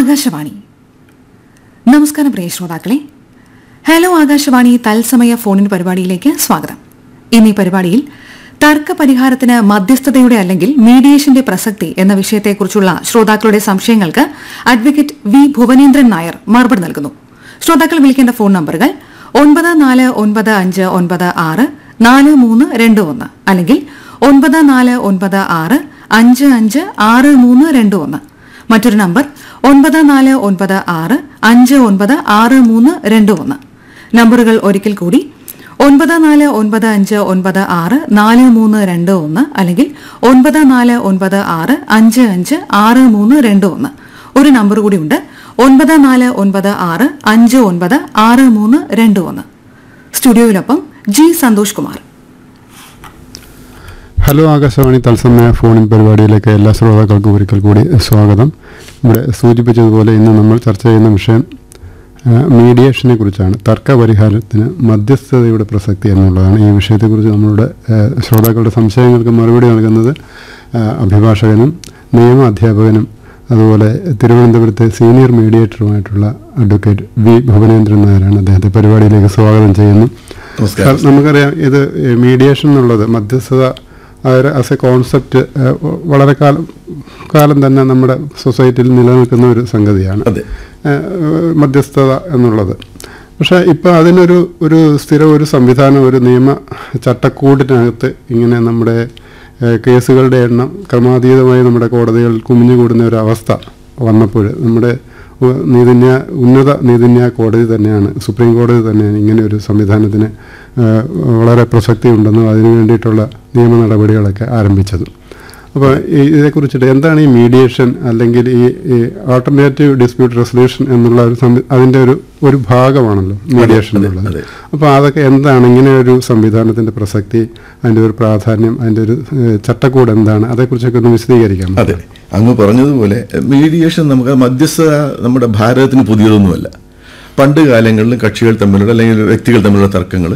ആകാശവാണി നമസ്കാരം പ്രിയ ശ്രോതാക്കളെ ഹലോ ആകാശവാണി തത്സമയ ഫോണിൻ പരിപാടിയിലേക്ക് സ്വാഗതം ഇന്നീ പരിപാടിയിൽ തർക്ക പരിഹാരത്തിന് മധ്യസ്ഥതയുടെ അല്ലെങ്കിൽ മീഡിയേഷന്റെ പ്രസക്തി എന്ന വിഷയത്തെക്കുറിച്ചുള്ള ശ്രോതാക്കളുടെ സംശയങ്ങൾക്ക് അഡ്വക്കേറ്റ് വി ഭുവനേന്ദ്രൻ നായർ മറുപടി നൽകുന്നു ശ്രോതാക്കൾ വിളിക്കേണ്ട ഫോൺ നമ്പറുകൾ ഒൻപത് നാല് ഒൻപത് അഞ്ച് ഒൻപത് ആറ് നാല് മൂന്ന് രണ്ട് ഒന്ന് അല്ലെങ്കിൽ ഒൻപത് നാല് ഒൻപത് ആറ് അഞ്ച് അഞ്ച് ആറ് മൂന്ന് രണ്ട് ഒന്ന് മറ്റൊരു നമ്പർ ഒൻപത് നാല് ഒൻപത് ആറ് അഞ്ച് ഒൻപത് ആറ് മൂന്ന് രണ്ട് ഒന്ന് നമ്പറുകൾ ഒരിക്കൽ കൂടി ഒൻപത് നാല് ഒൻപത് അഞ്ച് ഒൻപത് ആറ് നാല് മൂന്ന് രണ്ട് ഒന്ന് അല്ലെങ്കിൽ ഒൻപത് നാല് ഒൻപത് ആറ് അഞ്ച് അഞ്ച് ആറ് മൂന്ന് രണ്ട് ഒന്ന് ഒരു നമ്പർ കൂടിയുണ്ട് ഒൻപത് നാല് ഒൻപത് ആറ് അഞ്ച് ഒൻപത് ആറ് മൂന്ന് രണ്ട് ഒന്ന് സ്റ്റുഡിയോയിലൊപ്പം ജി സന്തോഷ് കുമാർ ഹലോ ആകാശവാണി തത്സമയ ഫോണിൻ പരിപാടിയിലേക്ക് എല്ലാ ശ്രോതാക്കൾക്കും ഒരിക്കൽ കൂടി സ്വാഗതം ഇവിടെ സൂചിപ്പിച്ചതുപോലെ ഇന്ന് നമ്മൾ ചർച്ച ചെയ്യുന്ന വിഷയം ആ, മീഡിയേഷനെ കുറിച്ചാണ് തർക്ക പരിഹാരത്തിന് മധ്യസ്ഥതയുടെ പ്രസക്തി എന്നുള്ളതാണ് ഈ വിഷയത്തെക്കുറിച്ച് നമ്മളുടെ ആ, ശ്രോതാക്കളുടെ സംശയങ്ങൾക്ക് മറുപടി നൽകുന്നത് ആ, അഭിഭാഷകനും നിയമ അധ്യാപകനും അതുപോലെ തിരുവനന്തപുരത്തെ സീനിയർ മീഡിയേറ്ററുമായിട്ടുള്ള അഡ്വക്കേറ്റ് വി ഭുവനേന്ദ്രൻ നായരാണ് അദ്ദേഹത്തെ പരിപാടിയിലേക്ക് സ്വാഗതം ചെയ്യുന്നു നമസ്കാരം. നമുക്കറിയാം ഇത് മീഡിയേഷൻ എന്നുള്ളത് മധ്യസ്ഥത ആസ് എ കോൺസെപ്റ്റ് വളരെ കാലം കാലം തന്നെ നമ്മുടെ സൊസൈറ്റിയിൽ നിലനിൽക്കുന്ന ഒരു സംഗതിയാണ് അതെ ഏഹ്, മധ്യസ്ഥത എന്നുള്ളത് പക്ഷേ ഇപ്പോൾ അതിനൊരു ഒരു സ്ഥിര ഒരു സംവിധാനം ഒരു നിയമ ചട്ടക്കൂടിനകത്ത് ഇങ്ങനെ നമ്മുടെ ഏഹ്, കേസുകളുടെ എണ്ണം ക്രമാതീതമായി നമ്മുടെ കോടതികൾ കുമിഞ്ഞുകൂടുന്ന ഒരു അവസ്ഥ വന്നപ്പോൾ നമ്മുടെ ഉ- നീതിന്യായ ഉന്നത നീതിന്യായ കോടതി തന്നെയാണ് സുപ്രീം കോടതി തന്നെയാണ് ഇങ്ങനെ ഒരു സംവിധാനത്തിന് ഏഹ്, വളരെ പ്രസക്തി ഉണ്ടെന്നും അതിനു വേണ്ടിയിട്ടുള്ള നിയമ നടപടികളൊക്കെ ആരംഭിച്ചത് അപ്പോൾ ഈ ഇതേക്കുറിച്ചിട്ട് എന്താണ് ഈ മീഡിയേഷൻ അല്ലെങ്കിൽ ഈ ഈ ആൾട്ടർനേറ്റീവ് ഡിസ്പ്യൂട്ട് റെസൊല്യൂഷൻ എന്നുള്ള ഒരു സംവി- അതിൻ്റെ ഒരു ഒരു ഭാഗമാണല്ലോ മീഡിയേഷൻ അതെ, എന്നുള്ളത് അതെ. അപ്പോൾ അതൊക്കെ എന്താണ് ഇങ്ങനെ ഒരു സംവിധാനത്തിൻ്റെ പ്രസക്തി അതിൻ്റെ ഒരു പ്രാധാന്യം അതിൻ്റെ ഒരു ഏഹ്, ചട്ടക്കൂട് എന്താണ് അതേക്കുറിച്ചൊക്കെ ഒന്ന് വിശദീകരിക്കാം അതെ അങ്ങ് പറഞ്ഞതുപോലെ മീഡിയേഷൻ നമുക്ക് മധ്യസ്ഥത നമ്മുടെ ഭാരതത്തിന് പുതിയതൊന്നുമല്ല പണ്ട് കാലങ്ങളിൽ കക്ഷികൾ തമ്മിലുള്ള അല്ലെങ്കിൽ വ്യക്തികൾ തമ്മിലുള്ള തർക്കങ്ങൾ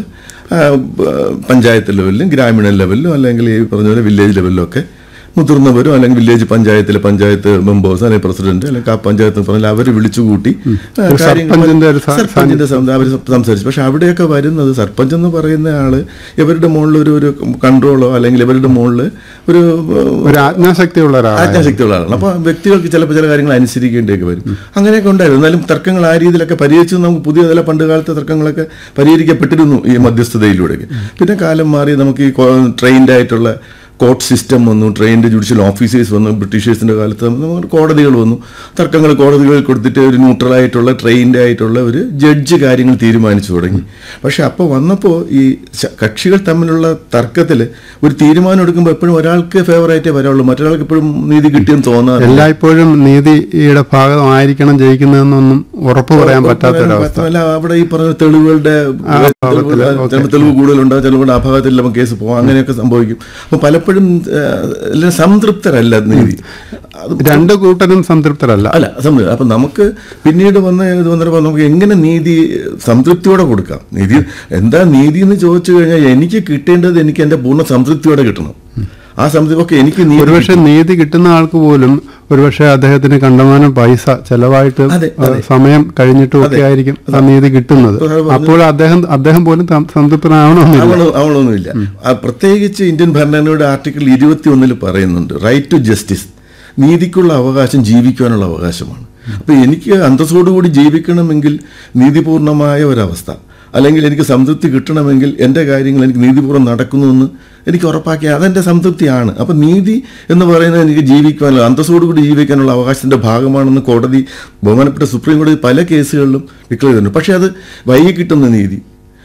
പഞ്ചായത്ത് ലെവലിലും ഗ്രാമീണ ലെവലിലും അല്ലെങ്കിൽ ഈ പറഞ്ഞ പോലെ വില്ലേജ് ലെവലിലും ഒക്കെ മുതിർന്നവരും അല്ലെങ്കിൽ വില്ലേജ് പഞ്ചായത്തിലെ പഞ്ചായത്ത് മെമ്പേഴ്സ് അല്ലെങ്കിൽ പ്രസിഡന്റ് അല്ലെങ്കിൽ ആ പഞ്ചായത്ത് പറഞ്ഞാൽ അവർ വിളിച്ചുകൂട്ടി ആ, ഒരു കാര്യങ്ങൾ- സർപ്പഞ്ചിന്റെ ഒരു സ- സർപ്പഞ്ചിന്റെ സം- അവർ സംസാരിച്ചു പക്ഷെ അവിടെയൊക്കെ വരുന്നത് സർപ്പഞ്ച് എന്ന് പറയുന്ന ആള് ഇവരുടെ മുകളിൽ ഒരു ഒരു കൺട്രോളോ അല്ലെങ്കിൽ ഇവരുടെ മുകളിൽ ഒരു ഒരു ആജ്ഞാശക്തിയുള്ള ഒരാളാണ് ആജ്ഞാശക്തിയുള്ള ആളാണ് അപ്പോൾ വ്യക്തികൾക്ക് ചിലപ്പോൾ ചില കാര്യങ്ങൾ അനുസരിക്കേണ്ടിയൊക്കെ വരും അങ്ങനെയൊക്കെ ഉണ്ടായിരുന്നു എന്നാലും തർക്കങ്ങൾ ആ രീതിയിലൊക്കെ പരിഹരിച്ചു നമുക്ക് പുതിയ ചില പണ്ട് കാലത്തെ തർക്കങ്ങളൊക്കെ പരിഹരിക്കപ്പെട്ടിരുന്നു ഈ മധ്യസ്ഥതയിലൂടെ പിന്നെ കാലം മാറി നമുക്ക് ഈ ട്രെയിൻഡ് ആയിട്ടുള്ള കോർട്ട് സിസ്റ്റം വന്നു ട്രെയിൻഡ് ജുഡീഷ്യൽ ഓഫീസേഴ്സ് വന്നു ബ്രിട്ടീഷേഴ്സിന്റെ കാലത്ത് നമുക്ക് കോടതികൾ വന്നു തർക്കങ്ങൾ കോടതികളിൽ കൊടുത്തിട്ട് ഒരു ന്യൂട്രൽ ആയിട്ടുള്ള ട്രെയിൻഡ് ആയിട്ടുള്ള ഒരു ജഡ്ജ് കാര്യങ്ങൾ തീരുമാനിച്ചു തുടങ്ങി പക്ഷെ അപ്പോൾ വന്നപ്പോൾ ഈ ശ- കക്ഷികൾ തമ്മിലുള്ള തർക്കത്തിൽ ഒരു തീരുമാനം എടുക്കുമ്പോൾ എപ്പോഴും ഒരാൾക്ക് ഫേവറായിട്ടേ വരാവുള്ളൂ മറ്റൊരാൾക്ക് എപ്പോഴും നീതി കിട്ടിയെന്ന് തോന്നാറില്ല എല്ലായ്പ്പോഴും നീതിയുടെ ഭാഗമായിരിക്കണം ജയിക്കുന്നതെന്നൊന്നും ഉറപ്പ് പറയാൻ പറ്റാത്തൊരവസ്ഥ മാത്രമല്ല അവിടെ ഈ പറഞ്ഞ തെളിവുകളുടെ ആ, തെളിവുകൾ- അഭാവത്തില്, ഓക്കേ. ചിലപ്പോൾ തെളിവ് കൂടുതലുണ്ടാവും ചിലപ്പോൾ അഭാഗത്തിൽ നമുക്ക് കേസ് പോകാം അങ്ങനെയൊക്കെ സംഭവിക്കും അപ്പോൾ പലപ്പോഴും ആ, എല്ലാം സംതൃപ്തരല്ല നീതി അത് രണ്ട് കൂട്ടരും സംതൃപ്തരല്ല അല്ല സംതൃപ്തി അപ്പം നമുക്ക് പിന്നീട് വന്ന ഇത് വന്നപ്പോൾ നമുക്ക് എങ്ങനെ നീതി സംതൃപ്തിയോടെ കൊടുക്കാം നീതി എന്താ നീതി എന്ന് ചോദിച്ചു കഴിഞ്ഞാൽ എനിക്ക് കിട്ടേണ്ടത് എനിക്ക് എൻ്റെ പൂർണ്ണ സംതൃപ്തിയോടെ കിട്ടണം ആ സംതൃപ്തി ഒക്കെ എനിക്ക് നീതി ഒരുപക്ഷെ നീതി കിട്ടുന്ന ആൾക്ക് പോലും ഒരുപക്ഷെ അദ്ദേഹത്തിന് കണ്ടമാനം പൈസ ചെലവായിട്ട് അതെ, അതെ. സമയം കഴിഞ്ഞിട്ടും ഒക്കെ അതെ. ആയിരിക്കും ആ നീതി കിട്ടുന്നത് അതെ, അതെ. അപ്പോൾ അദ്ദേഹം അദ്ദേഹം പോലും സം- സംതൃപ്തനാവണമെന്നില്ല അവളോ അവളൊന്നുമില്ല ആ, പ്രത്യേകിച്ച് ഇന്ത്യൻ ഭരണഘടനയുടെ ആർട്ടിക്കിൾ ഇരുപത്തി ഒന്നിൽ പറയുന്നുണ്ട് റൈറ്റ് ടു ജസ്റ്റിസ് നീതിക്കുള്ള അവകാശം ജീവിക്കുവാനുള്ള അവകാശമാണ് അപ്പൊ എനിക്ക് അന്തസ്സോടുകൂടി ജീവിക്കണമെങ്കിൽ നീതിപൂർണമായ ഒരവസ്ഥ അല്ലെങ്കിൽ എനിക്ക് സംതൃപ്തി കിട്ടണമെങ്കിൽ എൻ്റെ കാര്യങ്ങൾ എനിക്ക് നീതിപൂർവ്വം നടക്കുന്നുവെന്ന് എനിക്ക് ഉറപ്പാക്കിയ അതെൻ്റെ സംതൃപ്തിയാണ് അപ്പം നീതി എന്ന് പറയുന്നത് എനിക്ക് ജീവിക്കുവാനുള്ള അന്തസ്സോടുകൂടി ജീവിക്കാനുള്ള അവകാശത്തിൻ്റെ ഭാഗമാണെന്ന് കോടതി ബഹുമാനപ്പെട്ട സുപ്രീം കോടതി പല കേസുകളിലും ഡിക്ലെയർ ചെയ്തിട്ടുണ്ട് പക്ഷേ അത് വൈകി കിട്ടുന്ന നീതി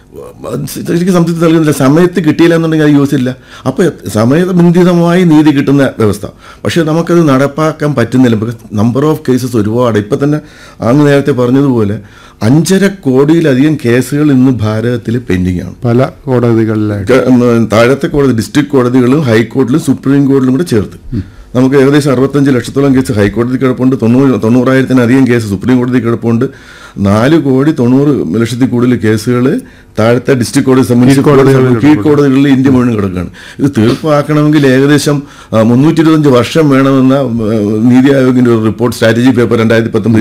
ശരിക്കും സംതൃപ്തി നൽകുന്നില്ല സമയത്ത് കിട്ടിയില്ല എന്നുണ്ടെങ്കിൽ അത് യൂസ് ഇല്ല അപ്പോൾ സമയബന്ധിതമായി നീതി കിട്ടുന്ന വ്യവസ്ഥ പക്ഷേ നമുക്കത് നടപ്പാക്കാൻ പറ്റുന്നില്ല ബിക്കോസ് നമ്പർ ഓഫ് കേസസ് ഒരുപാട് ഇപ്പം തന്നെ അങ്ങ് നേരത്തെ പറഞ്ഞതുപോലെ അഞ്ചര കോടിയിലധികം കേസുകൾ ഇന്ന് ഭാരതത്തിൽ പെൻഡിംഗ് ആണ് പല കോടതികളിലായിട്ട് ക- ഉം, താഴത്തെ കോടതി ഡിസ്ട്രിക്ട് കോടതികളും ഹൈക്കോടതിയിലും സുപ്രീം കോടതിയിലും കൂടെ ചേർത്ത് നമുക്ക് ഏകദേശം അറുപത്തഞ്ച് ലക്ഷത്തോളം കേസ് ഹൈക്കോടതി കിടപ്പുണ്ട് തൊണ്ണൂറ് തൊണ്ണൂറായിരത്തിലധികം കേസ് സുപ്രീം കോടതി കിടപ്പുണ്ട് നാല് കോടി തൊണ്ണൂറ് ലക്ഷത്തിൽ കൂടുതൽ കേസുകൾ താഴത്തെ ഡിസ്ട്രിക്ട് കോടതി സംബന്ധിച്ച് കീഴ്ക്കോടതികളിൽ കീഴ്ക്കോടതികളിൽ ഇന്ത്യ മുഴുവൻ കിടക്കുകയാണ് ഇത് തീർപ്പാക്കണമെങ്കിൽ ഏകദേശം മുന്നൂറ്റി ഇരുപത്തഞ്ച് വർഷം വേണമെന്ന ആ, നീതി ആയോഗിന്റെ ഒരു റിപ്പോർട്ട് സ്ട്രാറ്റജി പേപ്പർ രണ്ടായിരത്തി പത്തൊമ്പത്